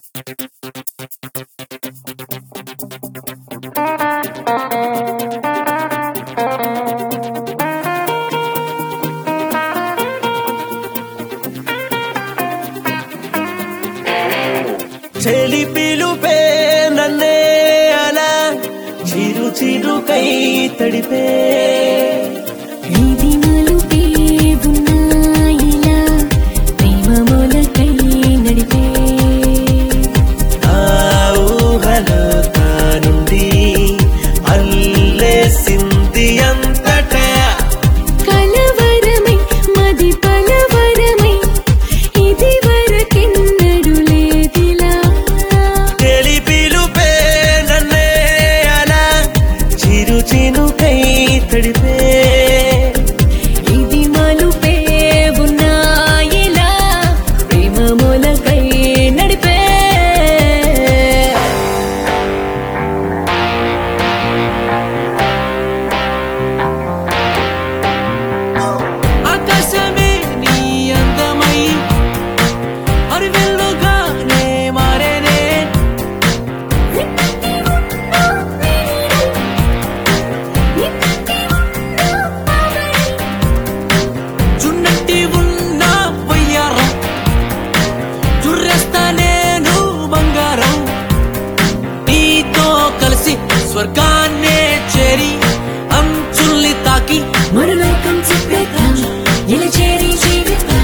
చెలి పిలుపే నన్నే అలా చిరు చిరుకై తడిపే ఇది మలుపే ఉన్నాయిలా ప్రేమ మొలకై నడిపే ఆ ఊహలో తానుండి అల్లేసింది అంతటా కలవరమై మది పలవరమై ఇది వరకెన్నడు లేదిలా చెలి పిలుపే నన్నే అలా చిరు చిరుకై తడిపే ఇది మలుపే ఉన్నాయిలా ప్రేమ మొలకై నడిపే ఆకాశమే నీ అందమై అరివెల్లుగానే మారేనే చున్నట్టి ఉన్న వయ్యారం చుర్రెస్తా నేను బంగారం నీతో కలిసి స్వర్గాన్నే చేరి అంచుల్ని తాకి మరులోకం చెప్పేద్దాం ఇలా చేరి జీవిద్దాం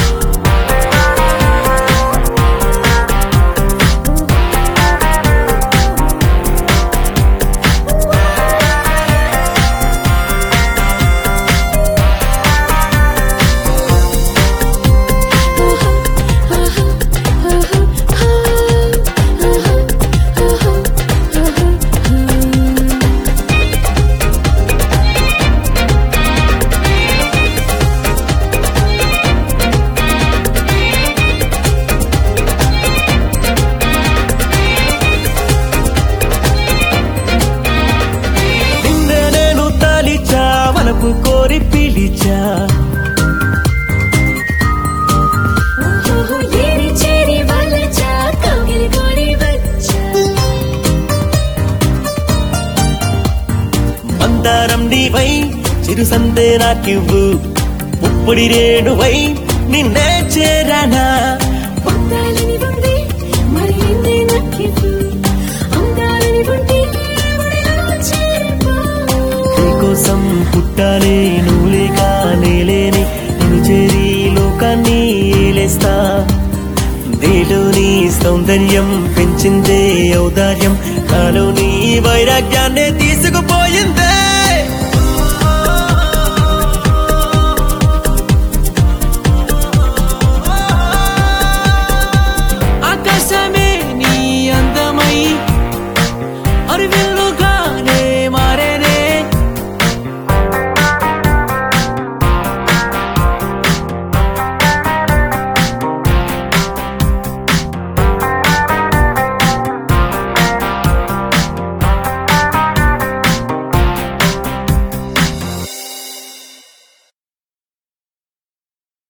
నిన్నే నేను తాలిచా వలపు కోరి పిలిచా ఏరి చేరి వలచా కౌగిలి కోరి వచ్చా మందారం నీవై చిరు సందే నాకివ్వు ఉప్పుడి రేణువై నిన్నే చేరానా పొందాలని ఉంది మరి ఏంది నాకివ్వు అందాలని ఉంటే ఒడిలో చేరిపో నీకోసం పుట్టాలే నువ్వు లేక నేలేని నేను చేరి లోకాన్ని ఏలేస్తా నీలోని సౌందర్యం పెంచిందే ఔదార్యం నాలోని వైరాగ్యాన్ని తీసుకుపోయిందే